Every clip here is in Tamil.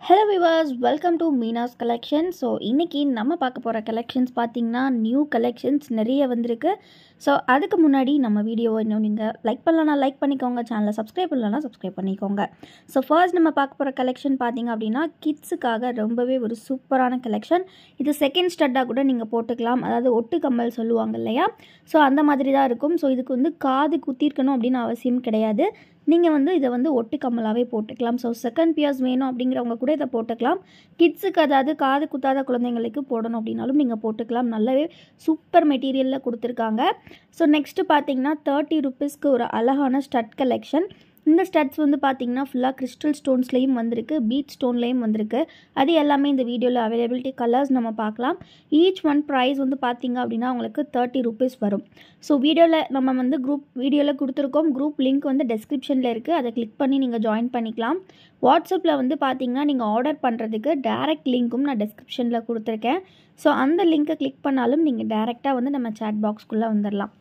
hello viewers welcome to Meena's collection so இன்றைக்கி நம்ம பார்க்க போகிற கலெக்ஷன்ஸ் பார்த்திங்கன்னா நியூ கலெக்ஷன்ஸ் நிறைய வந்திருக்கு ஸோ அதுக்கு முன்னாடி நம்ம வீடியோவை இன்னும் நீங்கள் லைக் பண்ணலன்னா லைக் பண்ணிக்கோங்க சேனலை சப்ஸ்கிரைப் பண்ணலன்னா சப்ஸ்கிரைப் பண்ணிக்கோங்க ஸோ ஃபர்ஸ்ட் நம்ம பார்க்க போகிற கலெக்ஷன் பார்த்திங்க அப்படின்னா கிட்ஸுக்காக ரொம்பவே ஒரு சூப்பரான கலெக்ஷன் இது செகண்ட் ஸ்டட்டாக கூட நீங்கள் போட்டுக்கலாம் அதாவது ஒட்டு கம்மல் சொல்லுவாங்க இல்லையா ஸோ அந்த மாதிரி தான் இருக்கும் ஸோ இதுக்கு வந்து காது குத்திருக்கணும் அப்படின்னு அவசியம் கிடையாது நீங்கள் வந்து இதை வந்து ஒட்டு கம்மலாகவே போட்டுக்கலாம் ஸோ செகண்ட் பியர்ஸ் வேணும் அப்படிங்கிறவங்க கூட இதை போட்டுக்கலாம் கிட்ஸுக்கு அதாவது காது குத்தாத குழந்தைங்களுக்கு போடணும் அப்படின்னாலும் நீங்கள் போட்டுக்கலாம் நல்லாவே சூப்பர் மெட்டீரியலில் கொடுத்துருக்காங்க ஸோ நெக்ஸ்ட்டு பார்த்தீங்கன்னா தேர்ட்டி ருபீஸ்க்கு ஒரு அழகான ஸ்டட் கலெக்ஷன் இந்த ஸ்டட்ஸ் வந்து பார்த்திங்கன்னா ஃபுல்லாக கிறிஸ்டல் ஸ்டோன்ஸ்லேயும் வந்திருக்கு பீட் ஸ்டோன்லேயும் வந்திருக்கு அது எல்லாமே இந்த வீடியோவில் அவைலபிலிட்டி கலர்ஸ் நம்ம பார்க்கலாம் ஈச் ஒன் ப்ரைஸ் வந்து பார்த்திங்க அப்படின்னா உங்களுக்கு தேர்ட்டி ருபீஸ் வரும் ஸோ வீடியோவில் நம்ம வந்து குரூப் வீடியோவில் கொடுத்துருக்கோம் குரூப் லிங்க் வந்து டெஸ்கிரிப்ஷனில் இருக்குது அதை கிளிக் பண்ணி நீங்கள் ஜாயின் பண்ணிக்கலாம் வாட்ஸ்அப்பில் வந்து பார்த்திங்கன்னா நீங்கள் ஆர்டர் பண்ணுறதுக்கு டேரெக்ட் லிங்க்கும் நான் டெஸ்கிரிப்ஷனில் கொடுத்துருக்கேன் ஸோ அந்த லிங்க்கை கிளிக் பண்ணாலும் நீங்கள் டேரெக்டாக வந்து நம்ம சேட் பாக்ஸ்க்குள்ளே வந்துடலாம்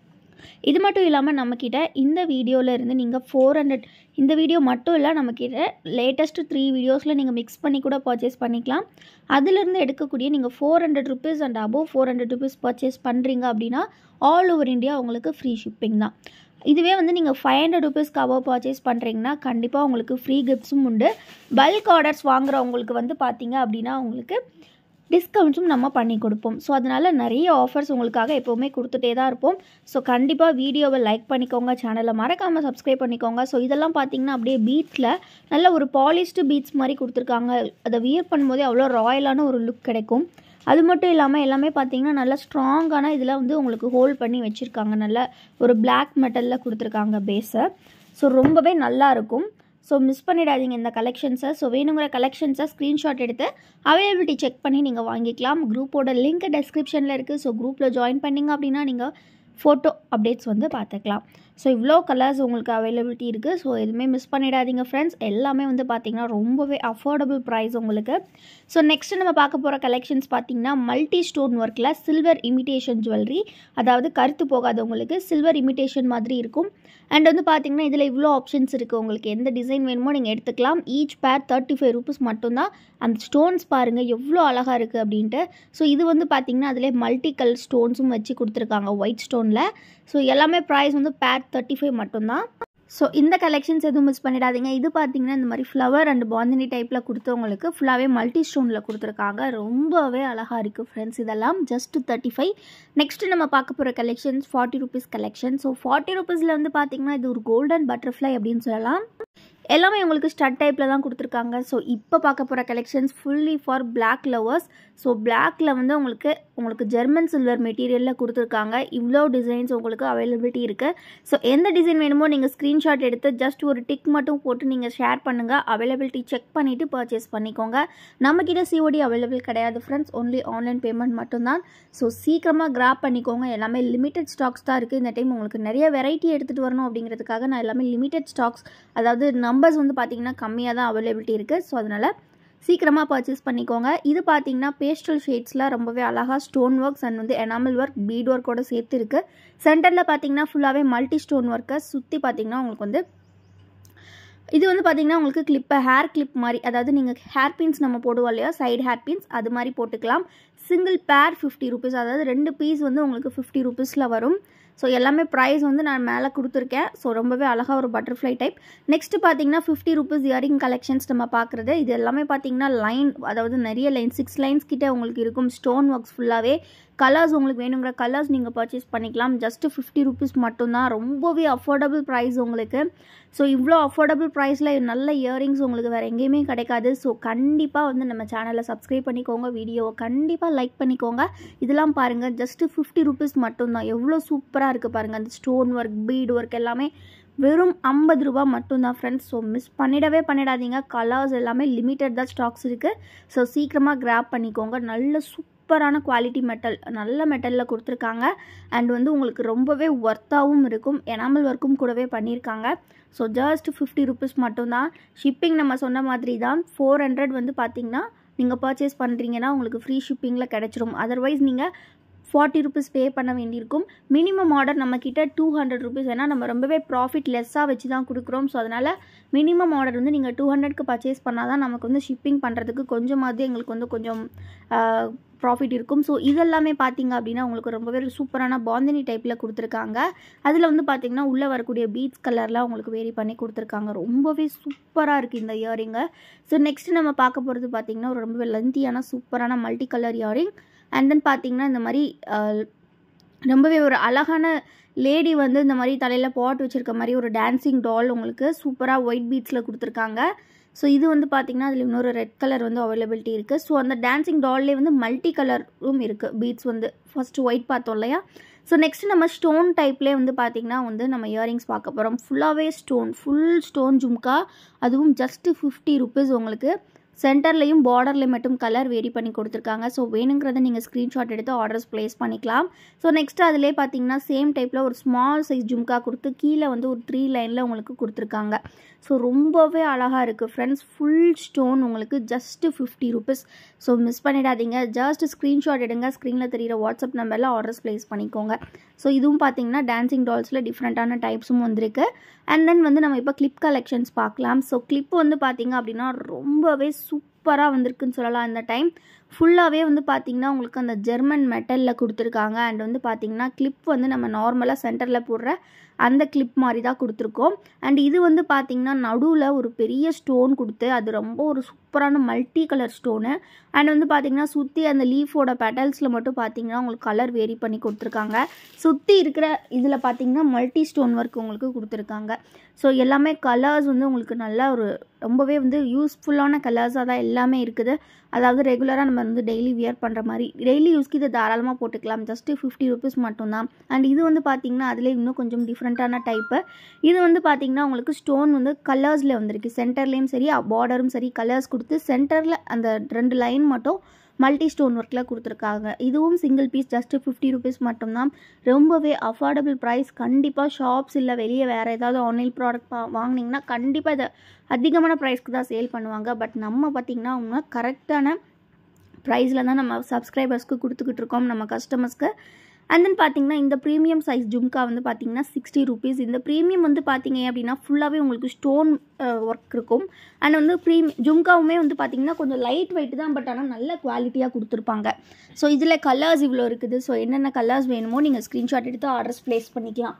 இது மட்டும் இல்லாமல் நம்மக்கிட்ட இந்த வீடியோவில் இருந்து நீங்கள் ஃபோர் ஹண்ட்ரட் இந்த வீடியோ மட்டும் இல்லை நம்மக்கிட்ட லேட்டஸ்ட் த்ரீ வீடியோஸில் நீங்கள் மிக்ஸ் பண்ணி கூட பர்ச்சேஸ் பண்ணிக்கலாம் அதிலிருந்து எடுக்கக்கூடிய நீங்கள் four hundred rupees and above four hundred rupees purchase பண்ணுறீங்க அப்படின்னா ஆல் ஓவர் இந்தியா உங்களுக்கு ஃப்ரீ ஷிப்பிங் தான் இதுவே வந்து நீங்கள் ஃபைவ் ஹண்ட்ரட் ருபீஸ்க்கு அபோவ் பர்ச்சேஸ் பண்ணுறீங்கன்னா கண்டிப்பாக உங்களுக்கு ஃப்ரீ கிஃப்ட்ஸும் உண்டு பல்க் ஆர்டர்ஸ் வாங்குறவங்களுக்கு வந்து பார்த்தீங்க அப்படின்னா உங்களுக்கு டிஸ்கவுண்ட்ஸும் நம்ம பண்ணி கொடுப்போம் ஸோ அதனால் நிறைய ஆஃபர்ஸ் உங்களுக்காக எப்போவுமே கொடுத்துட்டே தான் இருப்போம் ஸோ கண்டிப்பாக வீடியோவை லைக் பண்ணிக்கோங்க சேனலை மறக்காமல் சப்ஸ்கிரைப் பண்ணிக்கோங்க ஸோ இதெல்லாம் பார்த்தீங்கன்னா அப்படியே பீட்ஸில் நல்ல ஒரு பாலிஸ்டு பீட்ஸ் மாதிரி கொடுத்துருக்காங்க அதை வியர் பண்ணும்போதே அவ்வளோ ராயலான ஒரு லுக் கிடைக்கும் அது மட்டும் இல்லாமல் எல்லாமே பார்த்தீங்கன்னா நல்லா ஸ்ட்ராங்கான இதில் வந்து உங்களுக்கு ஹோல்ட் பண்ணி வச்சுருக்காங்க நல்ல ஒரு பிளாக் மெட்டலில் கொடுத்துருக்காங்க பேஸை ஸோ ரொம்பவே நல்லா இருக்கும் ஸோ மிஸ் பண்ணிடாதீங்க இந்த கலெக்ஷன்ஸை ஸோ வேணுங்கிற கலெக்ஷன்ஸை ஸ்க்ரீன்ஷாட் எடுத்து அவைலபிலிட்டி செக் பண்ணி நீங்கள் வாங்கிக்கலாம் குரூப்போட லிங்க் டெஸ்கிரிப்ஷனில் இருக்குது ஸோ குரூப்பில் ஜாயின் பண்ணிங்க அப்படின்னா நீங்கள் ஃபோட்டோ அப்டேட்ஸ் வந்து பார்த்துக்கலாம் ஸோ இவ்வளோ கலர்ஸ் உங்களுக்கு அவைலபிலிட்டி இருக்குது ஸோ எதுவுமே மிஸ் பண்ணிடாதீங்க ஃப்ரெண்ட்ஸ் எல்லாமே வந்து பார்த்திங்கன்னா ரொம்பவே அஃபோர்டபுள் ப்ரைஸ் உங்களுக்கு ஸோ நெக்ஸ்ட்டு நம்ம பார்க்க போகிற கலெக்ஷன்ஸ் பார்த்திங்கன்னா மல்டி ஸ்டோன் ஒர்க்கில் சில்வர் இமிட்டேஷன் ஜுவல்லரி அதாவது கருத்து போகாதவங்களுக்கு சில்வர் இமிட்டேஷன் மாதிரி இருக்கும் அண்ட் வந்து பார்த்திங்கன்னா இதில் இவ்வளோ ஆப்ஷன்ஸ் இருக்குது உங்களுக்கு எந்த டிசைன் வேணுமோ நீங்கள் எடுத்துக்கலாம் ஈச் பேர் தேர்ட்டி ஃபைவ் ருபீஸ் மட்டும்தான் அந்த ஸ்டோன்ஸ் பாருங்கள் எவ்வளோ அழகாக இருக்குது அப்படின்ட்டு ஸோ இது வந்து பார்த்திங்கன்னா அதிலே மல்டி கலர் ஸ்டோன்ஸும் வச்சு கொடுத்துருக்காங்க ஒயிட் ஸ்டோனில் ஸோ எல்லாமே ப்ரைஸ் வந்து பேர் தேர்ட்டி ஃபைவ் மட்டும்தான் ஸோ இந்த கலெக்ஷன்ஸ் எதுவும் மிஸ் பண்ணிடாதீங்க இது பார்த்தீங்கன்னா இந்த மாதிரி ஃப்ளவர் அண்ட் பாந்தினி டைப்பில் கொடுத்தவங்களுக்கு ஃபுல்லாகவே மல்டி ஸ்டோனில் கொடுத்துருக்காங்க ரொம்பவே அழகாக இருக்குது ஃப்ரெண்ட்ஸ் இதெல்லாம் ஜஸ்ட் தேர்ட்டி ஃபைவ் நெக்ஸ்ட்டு நம்ம பார்க்க போகிற collections forty rupees collection so forty ருபீஸில் வந்து பார்த்திங்கன்னா இது ஒரு கோல்டன் பட்டர்ஃப்ளை அப்படின்னு சொல்லலாம் எல்லாமே உங்களுக்கு ஸ்டட் டைப்பில் தான் கொடுத்துருக்காங்க ஸோ இப்போ பார்க்க போகிற collections fully for black lovers so பிளாக்கில் வந்து உங்களுக்கு உங்களுக்கு ஜெர்மன் சில்வர் மெட்டீரியலில் கொடுத்துருக்காங்க இவ்வளோ டிசைன்ஸ் உங்களுக்கு அவைலபிலிட்டி இருக்குது ஸோ எந்த டிசைன் வேணுமோ நீங்கள் ஸ்க்ரீன்ஷாட் எடுத்து ஜஸ்ட் ஒரு டிக் மட்டும் போட்டு நீங்கள் ஷேர் பண்ணுங்கள் அவைலபிலிட்டி செக் பண்ணிவிட்டு பர்ச்சேஸ் பண்ணிக்கோங்க நம்மக்கிட்ட சிஓடி அவைலபிள் கிடையாது ஃப்ரெண்ட்ஸ் ஒன்லி ஆன்லைன் பேமெண்ட் மட்டும்தான் ஸோ சீக்கிரமாக கிராப் பண்ணிக்கோங்க எல்லாமே லிமிட்டட் ஸ்டாக்ஸ் தான் இருக்குது இந்த டைம் உங்களுக்கு நிறைய வெரைட்டி எடுத்துகிட்டு வரணும் அப்படிங்கிறதுக்காக நான் எல்லாமே லிமிட்டட் ஸ்டாக்ஸ் அதாவது நம்பர்ஸ் வந்து பார்த்திங்கன்னா கம்மியாக தான் அவைலபிலிட்டி இருக்குது ஸோ அதனால் சீக்கிரமாக பர்ச்சேஸ் பண்ணிக்கோங்க இது பார்த்தீங்கன்னா பேஸ்டல் ஷேட்ஸில் ரொம்பவே அழகாக ஸ்டோன் ஒர்க்ஸ் அண்ட் வந்து எனாமல் ஒர்க் பீட் ஒர்க்கோட சேர்த்து இருக்குது சென்டரில் பார்த்தீங்கன்னா ஃபுல்லாகவே மல்டி ஸ்டோன் ஒர்க்கை சுற்றி பார்த்தீங்கன்னா உங்களுக்கு வந்து இது வந்து பார்த்திங்கன்னா உங்களுக்கு கிளிப்பை ஹேர் கிளிப் மாதிரி அதாவது நீங்கள் ஹேர் பின்ஸ் நம்ம போடுவோம் இல்லையா சைடு ஹேர் பின்ஸ் அது மாதிரி போட்டுக்கலாம் சிங்கிள் பேர் ஃபிஃப்டி ருபீஸ் அதாவது ரெண்டு பீஸ் வந்து உங்களுக்கு ஃபிஃப்டி ருபீஸில் வரும் ஸோ எல்லாமே ப்ரைஸ் வந்து நான் மேலே கொடுத்துருக்கேன் ஸோ ரொம்பவே அழகாக ஒரு பட்டர்ஃப்ளை டைப் நெக்ஸ்ட் பார்த்தீங்கன்னா ஃபிஃப்டி ருபீஸ் இயரிங் கலெக்ஷன்ஸ் நம்ம பார்க்குறது இது எல்லாமே பார்த்தீங்கன்னா லைன் அதாவது நிறைய லைன் சிக்ஸ் லைன்ஸ் கிட்டே உங்களுக்கு இருக்கும் ஸ்டோன் ஒர்க்ஸ் ஃபுல்லாகவே கலர்ஸ் உங்களுக்கு வேணுங்கிற கலர்ஸ் நீங்கள் பர்ச்சேஸ் பண்ணிக்கலாம் ஜஸ்ட்டு ஃபிஃப்டி ருபீஸ் மட்டும்தான் ரொம்பவே அஃபோர்டபுள் ப்ரைஸ் உங்களுக்கு ஸோ இவ்வளோ அஃபோர்டபுள் ப்ரைஸில் நல்ல இயரிங்ஸ் உங்களுக்கு வேறு எங்கேயுமே கிடைக்காது ஸோ கண்டிப்பாக வந்து நம்ம சேனலை சப்ஸ்கிரைப் பண்ணிக்கோங்க வீடியோவை கண்டிப்பாக லைக் பண்ணிக்கோங்க இதெல்லாம் பாருங்கள் ஜஸ்ட்டு ஃபிஃப்டி ருபீஸ் மட்டும்தான் எவ்வளோ சூப்பராக இருக்குது பாருங்கள் அந்த ஸ்டோன் ஒர்க் பீட் ஒர்க் எல்லாமே வெறும் ஐம்பது ரூபா மட்டும்தான் ஃப்ரெண்ட்ஸ் ஸோ மிஸ் பண்ணிடவே பண்ணிடாதீங்க கலர்ஸ் எல்லாமே லிமிட்டட் தான் ஸ்டாக்ஸ் இருக்குது ஸோ சீக்கிரமாக கிராப் பண்ணிக்கோங்க நல்ல சூப்பரான குவாலிட்டி மெட்டல் நல்ல மெட்டலில் கொடுத்துருக்காங்க அண்ட் வந்து உங்களுக்கு ரொம்பவே ஒர்த்தாகவும் இருக்கும் எனாமல் ஒர்க்கும் கூடவே பண்ணியிருக்காங்க ஸோ ஜஸ்ட் ஃபிஃப்டி ருபீஸ் மட்டும்தான் ஷிப்பிங் நம்ம சொன்ன மாதிரி தான் ஃபோர் ஹண்ட்ரட் வந்து பார்த்திங்கன்னா நீங்கள் பர்ச்சேஸ் பண்ணுறீங்கன்னா உங்களுக்கு ஃப்ரீ ஷிப்பிங்கில் கிடச்சிரும் அதர்வைஸ் நீங்கள் ஃபார்ட்டி ருபீஸ் பே பண்ண வேண்டியிருக்கும் மினிமம் ஆர்டர் நம்மக்கிட்ட டூ ஹண்ட்ரட் ருபீஸ் ஏன்னா நம்ம ரொம்பவே ப்ராஃபிட் லெஸ்ஸாக வச்சு தான் கொடுக்குறோம் ஸோ அதனால் மினிமம் ஆர்டர் வந்து நீங்கள் டூ ஹண்ட்ரட்க்கு பர்ச்சேஸ் பண்ணால் தான் நமக்கு வந்து ஷிப்பிங் பண்ணுறதுக்கு கொஞ்சமாவது எங்களுக்கு வந்து கொஞ்சம் ப்ராஃபிட் இருக்கும் ஸோ இதெல்லாமே பார்த்தீங்க அப்படின்னா உங்களுக்கு ரொம்பவே சூப்பரான பாந்தினி டைப்பில் கொடுத்துருக்காங்க அதில் வந்து பார்த்தீங்கன்னா உள்ளே வரக்கூடிய பீட்ஸ் கலர்லாம் உங்களுக்கு வேரி பண்ணி கொடுத்துருக்காங்க ரொம்பவே சூப்பராக இருக்குது இந்த இயரிங்கு ஸோ நெக்ஸ்ட் நம்ம பார்க்க போகிறது பார்த்தீங்கன்னா ஒரு ரொம்பவே லென்த்தியான சூப்பரான multi colour earring and then பார்த்தீங்கன்னா இந்த மாதிரி அஹ், ரொம்பவே ஒரு அழகான லேடி வந்து இந்த மாதிரி தலையில் பாட் வச்சுருக்க மாதிரி ஒரு டான்சிங் டால் உங்களுக்கு சூப்பராக ஒயிட் பீட்ஸில் கொடுத்துருக்காங்க ஸோ இது வந்து பார்த்திங்கன்னா அதில் இன்னொரு ரெட் கலர் வந்து அவைலபிலிட்டி இருக்குது ஸோ அந்த டான்சிங் டால்லே வந்து மல்டி கலரும் இருக்குது பீட்ஸ் வந்து ஃபஸ்ட்டு ஒயிட் பார்த்தோம் இல்லையா ஸோ நெக்ஸ்ட் நம்ம ஸ்டோன் டைப்லேயே வந்து பார்த்திங்கன்னா வந்து நம்ம இயரிங்ஸ் பார்க்க போகிறோம் ஃபுல்லாகவே ஸ்டோன் ஃபுல் ஸ்டோன் ஜும்கா அதுவும் ஜஸ்ட்டு ஃபிஃப்டி ருபீஸ் உங்களுக்கு சென்டர்லேயும் பார்டர்லேயும் மட்டும் கலர் வேரி பண்ணி கொடுத்துருக்காங்க ஸோ வேணுங்கிறத நீங்கள் ஸ்க்ரீன்ஷாட் எடுத்து ஆர்டர்ஸ் ப்ளேஸ் பண்ணிக்கலாம் ஸோ நெக்ஸ்ட் அதிலே பார்த்தீங்கன்னா சேம் டைப்பில் ஒரு ஸ்மால் சைஸ் ஜும்கா கொடுத்து கீழே வந்து ஒரு த்ரீ லைனில் உங்களுக்கு கொடுத்துருக்காங்க ஸோ ரொம்பவே அழகாக இருக்குது ஃப்ரெண்ட்ஸ் ஃபுல் ஸ்டோன் உங்களுக்கு just fifty rupees so miss பண்ணிடாதீங்க ஜஸ்ட் ஸ்க்ரீன்ஷாட் எடுங்க ஸ்க்ரீனில் தெரியிற வாட்ஸ்அப் நம்பரில் ஆர்டர்ஸ் ப்ளேஸ் பண்ணிக்கோங்க ஸோ இதுவும் பார்த்தீங்கன்னா டான்சிங் டால்ஸில் டிஃப்ரெண்ட்டான டைப்ஸும் வந்திருக்கு அண்ட் தென் வந்து நம்ம இப்போ கிளிப் கலெக்ஷன்ஸ் பார்க்கலாம் ஸோ கிளிப் வந்து பார்த்தீங்க அப்படின்னா ரொம்பவே சூப்பராக வந்திருக்குன்னு சொல்லலாம் இந்த டைம் ஃபுல்லாகவே வந்து பார்த்தீங்கன்னா உங்களுக்கு அந்த ஜெர்மன் மெட்டலில் கொடுத்துருக்காங்க அண்ட் வந்து பார்த்தீங்கன்னா கிளிப் வந்து நம்ம நார்மலாக சென்டரில் போடுற அந்த கிளிப் மாதிரி தான் கொடுத்துருக்கோம் அண்ட் இது வந்து பார்த்தீங்கன்னா நடுவில் ஒரு பெரிய ஸ்டோன் கொடுத்து அது ரொம்ப ஒரு சூப்பரான மல்டி கலர் ஸ்டோனு அண்ட் வந்து பார்த்தீங்கன்னா சுற்றி அந்த லீஃபோட பெட்டல்ஸில் மட்டும் பார்த்தீங்கன்னா உங்களுக்கு கலர் வேரி பண்ணி கொடுத்துருக்காங்க சுற்றி இருக்கிற இதில் பார்த்தீங்கன்னா மல்டி ஸ்டோன் ஒர்க் உங்களுக்கு கொடுத்துருக்காங்க ஸோ எல்லாமே கலர்ஸ் வந்து உங்களுக்கு நல்லா ஒரு ரொம்பவே வந்து யூஸ்ஃபுல்லான கலர்ஸாக தான் எல்லாமே இருக்குது அதாவது ரெகுலராக நம்ம வந்து டெய்லி வியர் பண்ணுற மாதிரி டெய்லி யூஸ்க்கு இதை தாராளமாக போட்டுக்கலாம் ஜஸ்ட்டு ஃபிஃப்டி ருபீஸ் மட்டும்தான் அண்ட் இது வந்து பார்த்திங்கன்னா அதில் இன்னும் கொஞ்சம் டிஃப்ரெண்ட்டான டைப்பு இது வந்து பார்த்திங்கன்னா உங்களுக்கு ஸ்டோன் வந்து கலர்ஸில் வந்திருக்கு சென்டர்லேயும் சரி பார்டரும் சரி கலர்ஸ் கொடுத்து சென்டரில் அந்த ரெண்டு லைன் மட்டும் மல்டி ஸ்டோன் ஒர்க்கில் கொடுத்துருக்காங்க இதுவும் single piece just fifty rupees மட்டும்தான் ரொம்பவே அஃபோர்டபுள் ப்ரைஸ் கண்டிப்பாக ஷாப்ஸ் இல்லை வெளியே வேறு ஏதாவது ஆன்லைன் ப்ராடக்ட் பா வாங்கினீங்கன்னா கண்டிப்பாக இதை அதிகமான ப்ரைஸ்க்கு தான் சேல் பண்ணுவாங்க பட் நம்ம பார்த்திங்கன்னா அவங்க கரெக்டான ப்ரைஸில் தான் நம்ம சப்ஸ்கிரைபர்ஸ்க்கு கொடுத்துக்கிட்டு இருக்கோம் நம்ம கஸ்டமர்ஸ்க்கு அண்ட் தென் பார்த்தீங்கன்னா இந்த ப்ரீமியம் சைஸ் ஜும்கா வந்து பார்த்தீங்கன்னா சிக்ஸ்டி ருபீஸ் இந்த ப்ரீமியம் வந்து பார்த்தீங்க அப்படின்னா ஃபுல்லாகவே உங்களுக்கு ஸ்டோன் ஒர்க் இருக்கும் அண்ட் வந்து ப்ரீம் ஜும்காவுமே வந்து பார்த்தீங்கன்னா கொஞ்சம் லைட் வெயிட் தான் பட் ஆனால் நல்ல குவாலிட்டியாக கொடுத்துருப்பாங்க ஸோ இதில் கலர்ஸ் இவ்வளோ இருக்குது ஸோ என்னென்ன கலர்ஸ் வேணுமோ நீங்கள் ஸ்க்ரீன்ஷாட் எடுத்து ஆர்டர்ஸ் ப்ளேஸ் பண்ணிக்கலாம்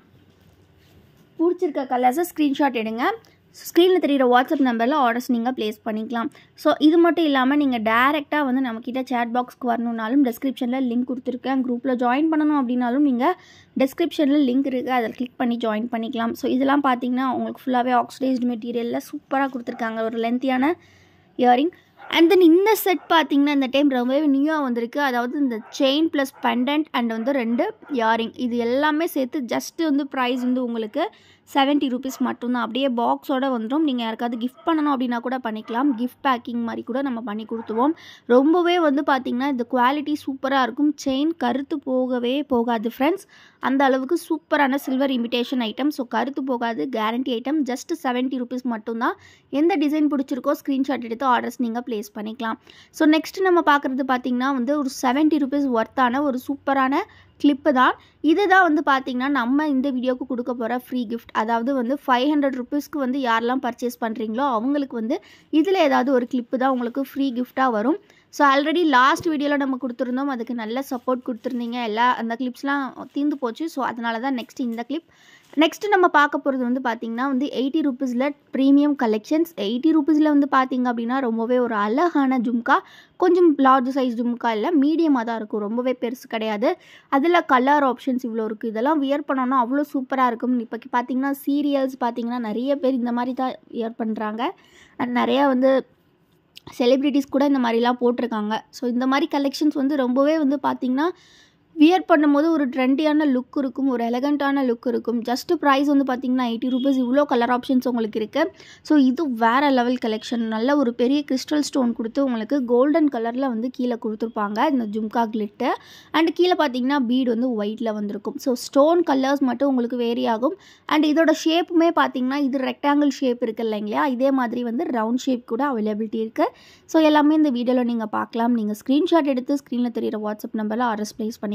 பிடிச்சிருக்க கலர்ஸை ஸ்க்ரீன்ஷாட் எடுங்க ஸ்க்ரீனில் தெரியிற வாட்ஸ்அப் நம்பரில் ஆர்டர்ஸ் நீங்கள் ப்ளேஸ் பண்ணிக்கலாம் ஸோ இது மட்டும் இல்லாமல் நீங்கள் டேரெக்டாக வந்து நம்மக்கிட்ட சேட் பாக்ஸ்க்கு வரணுன்னாலும் டிஸ்கிரிப்ஷனில் லிங்க் கொடுத்துருக்கேன் குரூப்பில் ஜாயின் பண்ணணும் அப்படின்னாலும் நீங்கள் டிஸ்கிரிப்ஷனில் லிங்க் இருக்குது அதில் கிளிக் பண்ணி ஜாயின் பண்ணிக்கலாம் ஸோ இதெல்லாம் பார்த்தீங்கன்னா உங்களுக்கு ஃபுல்லாகவே ஆக்சிடைஸ்டு மெட்டீரியலில் சூப்பராக கொடுத்துருக்காங்க ஒரு லென்த்தியான இயரிங் அண்ட் தென் இந்த செட் பார்த்தீங்கன்னா இந்த டைம் ரொம்பவே நியூவாக வந்திருக்கு அதாவது இந்த செயின் ப்ளஸ் பெண்டன்ட் அண்ட் வந்து ரெண்டு இயரிங் இது எல்லாமே சேர்த்து ஜஸ்ட்டு வந்து ப்ரைஸ் வந்து உங்களுக்கு செவன்ட்டி ருபீஸ் மட்டும்தான் அப்படியே பாக்ஸோட வந்துடும் நீங்கள் யாருக்காவது கிஃப்ட் பண்ணணும் அப்படின்னா கூட பண்ணிக்கலாம் கிஃப்ட் பேக்கிங் மாதிரி கூட நம்ம பண்ணி கொடுத்துவோம் ரொம்பவே வந்து பார்த்திங்கன்னா இந்த குவாலிட்டி சூப்பராக இருக்கும் செயின் கருத்து போகவே போகாது ஃப்ரெண்ட்ஸ் அந்த அளவுக்கு சூப்பரான சில்வர் இமிடேஷன் ஐட்டம் ஸோ கருத்து போகாது guarantee item just seventy rupees மட்டும்தான் எந்த டிசைன் பிடிச்சிருக்கோ ஸ்க்ரீன்ஷாட் எடுத்து ஆர்டர்ஸ் நீங்கள் ப்ளேஸ் பண்ணிக்கலாம் ஸோ நெக்ஸ்ட் நம்ம பார்க்குறது பார்த்திங்கன்னா வந்து ஒரு செவன்ட்டி ருபீஸ் ஒர்த்தான ஒரு சூப்பரான கிளிப்பு தான் இது தான் வந்து பார்த்திங்கன்னா நம்ம இந்த வீடியோக்கு கொடுக்க போகிற ஃப்ரீ கிஃப்ட் அதாவது வந்து ஃபைவ் ஹண்ட்ரட் ருபீஸ்க்கு வந்து யாரெல்லாம் பர்ச்சேஸ் பண்ணுறீங்களோ அவங்களுக்கு வந்து இதில் ஏதாவது ஒரு கிளிப்பு தான் உங்களுக்கு ஃப்ரீ கிஃப்டாக வரும் ஸோ ஆல்ரெடி லாஸ்ட் வீடியோவில் நம்ம கொடுத்துருந்தோம் அதுக்கு நல்ல சப்போர்ட் கொடுத்துருந்தீங்க எல்லா அந்த கிளிப்ஸ்லாம் தீர்ந்து போச்சு ஸோ அதனால தான் நெக்ஸ்ட் இந்த கிளிப் நெக்ஸ்ட் நம்ம பார்க்க போகிறது வந்து பார்த்திங்கன்னா வந்து எயிட்டி ருபீஸில் ப்ரீமியம் கலெக்ஷன்ஸ் எயிட்டி ருபீஸில் வந்து பார்த்திங்க அப்படின்னா ரொம்பவே ஒரு அழகான ஜும்கா கொஞ்சம் லார்ஜ் சைஸ் ஜும்கா இல்லை மீடியமாக தான் இருக்கும் ரொம்பவே பெருசு கிடையாது அதில் கலர் ஆப்ஷன்ஸ் இவ்வளோ இருக்குது இதெல்லாம் வியர் பண்ணோன்னா அவ்வளோ சூப்பராக இருக்கும் இப்போ பார்த்திங்கன்னா சீரியல்ஸ் பார்த்திங்கன்னா நிறைய பேர் இந்த மாதிரி தான் வியர் பண்ணுறாங்க அண்ட் நிறையா வந்து செலிப்ரிட்டிஸ் கூட இந்த மாதிரிலாம் போட்டிருக்காங்க ஸோ இந்த மாதிரி கலெக்ஷன்ஸ் வந்து ரொம்பவே வந்து பார்த்திங்கன்னா வியர் பண்ணும்போது ஒரு ட்ரெண்டியான லுக் இருக்கும் ஒரு எலகண்ட்டான லுக் இருக்கும் ஜஸ்ட் ப்ரைஸ் வந்து பார்த்திங்கன்னா எயிட்டி ருபீஸ் இவ்வளோ கலர் ஆப்ஷன்ஸ் உங்களுக்கு இருக்குது ஸோ இது வேறு லெவல் கலெக்ஷன் நல்ல ஒரு பெரிய கிறிஸ்டல் ஸ்டோன் கொடுத்து உங்களுக்கு கோல்டன் கலரில் வந்து கீழே கொடுத்துருப்பாங்க இந்த ஜும்கா கிளிட்டு அண்ட் கீழே பார்த்தீங்கன்னா பீட் வந்து ஒயிட்டில் வந்திருக்கும் ஸோ ஸ்டோன் கலர்ஸ் மட்டும் உங்களுக்கு வேரி ஆகும் அண்ட் இதோட ஷேப்புமே பார்த்தீங்கன்னா இது ரெக்டாங்கிள் ஷேப் இருக்குது இல்லைங்களா இதே மாதிரி வந்து ரவுண்ட் ஷேப் கூட அவைலபிலிட்டி இருக்குது ஸோ எல்லாமே இந்த வீடியோவில் நீங்கள் பார்க்கலாம் நீங்கள் ஸ்க்ரீன்ஷாட் எடுத்து ஸ்க்ரீனில் தெரியிற வாட்ஸ்அப் நம்பரில் ஆர்எஸ் ப்ளேஸ் பண்ணிக்கலாம்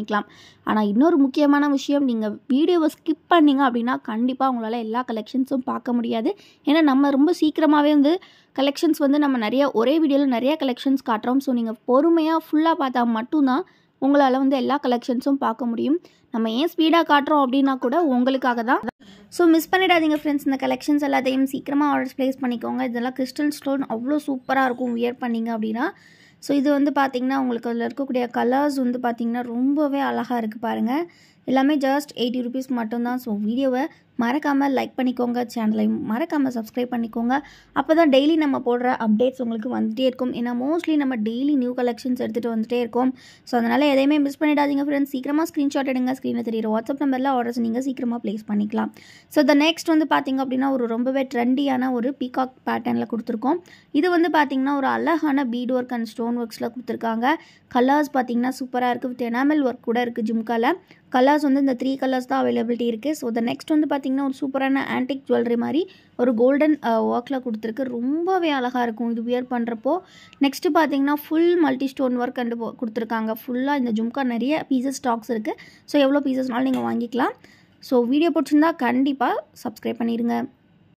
பண்ணிக்கலாம் ஆனால் இன்னொரு முக்கியமான விஷயம் நீங்கள் வீடியோவை ஸ்கிப் பண்ணீங்க அப்படின்னா கண்டிப்பாக உங்களால் எல்லா கலெக்ஷன்ஸும் பார்க்க முடியாது ஏன்னா நம்ம ரொம்ப சீக்கிரமாகவே வந்து கலெக்ஷன்ஸ் வந்து நம்ம நிறைய ஒரே வீடியோவில் நிறைய கலெக்ஷன்ஸ் காட்டுறோம் ஸோ நீங்கள் பொறுமையாக ஃபுல்லாக பார்த்தா மட்டும்தான் உங்களால் வந்து எல்லா கலெக்ஷன்ஸும் பார்க்க முடியும் நம்ம ஏன் ஸ்பீடாக காட்டுறோம் அப்படின்னா கூட உங்களுக்காக தான் ஸோ மிஸ் பண்ணிடாதீங்க ஃப்ரெண்ட்ஸ் இந்த கலெக்ஷன்ஸ் எல்லாத்தையும் சீக்கிரமாக ஆர்டர்ஸ் ப்ளேஸ் பண்ணிக்கோங்க இதெல்லாம் கிறிஸ்டல் ஸ்டோன் அவ்வளோ சூப்பராக இருக்கும் வியர் பண்ணிங்க அப்படின்னா ஸோ இது வந்து பார்த்திங்கன்னா உங்களுக்கு அதில் இருக்கக்கூடிய கலர்ஸ் வந்து பார்த்திங்கன்னா ரொம்பவே அழகாக இருக்குது பாருங்கள் எல்லாமே ஜஸ்ட் எயிட்டி ருபீஸ் மட்டும்தான் ஸோ வீடியோவை மறக்காமல் லைக் பண்ணிக்கோங்க சேனலையும் மறக்காமல் சப்ஸ்கிரைப் பண்ணிக்கோங்க அப்போ தான் டெய்லி நம்ம போடுற அப்டேட்ஸ் உங்களுக்கு வந்துகிட்டே இருக்கும் ஏன்னா மோஸ்ட்லி நம்ம டெய்லி நியூ கலெக்ஷன்ஸ் எடுத்துகிட்டு வந்துட்டே இருக்கோம் ஸோ அதனால் எதையுமே மிஸ் பண்ணிடாதீங்க ஃப்ரெண்ட்ஸ் சீக்கிரமாக ஸ்க்ரீன்ஷாட் எடுங்க ஸ்க்ரீனில் தெரியுற வாட்ஸ்அப் நம்பரில் ஆர்டர்ஸ் நீங்கள் சீக்கிரமாக ப்ளேஸ் பண்ணிக்கலாம் ஸோ த நெக்ஸ்ட் வந்து பார்த்திங்க அப்படின்னா ஒரு ரொம்பவே ட்ரெண்டியான ஒரு பீகாக் பேட்டர்னில் கொடுத்துருக்கோம் இது வந்து பார்த்திங்கன்னா ஒரு அழகான பீட் ஒர்க் அண்ட் ஸ்டோன் ஒர்க்ஸில் கொடுத்துருக்காங்க கலர்ஸ் பார்த்திங்கன்னா சூப்பராக இருக்குது வித் எனாமல் ஒர்க் கூட இருக்குது ஜும்காவில் கலர்ஸ் வந்து இந்த த்ரீ கலர்ஸ் தான் அவைலபிலிட்டி இருக்குது ஸோ த நெக்ஸ்ட் வந்து பார்த்திங்கன்னா ஒரு சூப்பரான ஆன்டிக் ஜுவல்லரி மாதிரி ஒரு கோல்டன் ஒர்க்கில் கொடுத்துருக்கு ரொம்பவே அழகாக இருக்கும் இது வியர் பண்ணுறப்போ நெக்ஸ்ட்டு பார்த்தீங்கன்னா ஃபுல் மல்டி ஸ்டோன் ஒர்க் கண்டு கொடுத்துருக்காங்க ஃபுல்லாக இந்த ஜும்கா நிறைய பீசஸ் ஸ்டாக்ஸ் இருக்குது ஸோ எவ்வளோ பீசஸ்னாலும் நீங்கள் வாங்கிக்கலாம் ஸோ வீடியோ பிடிச்சிருந்தா கண்டிப்பாக சப்ஸ்கிரைப் பண்ணிடுங்க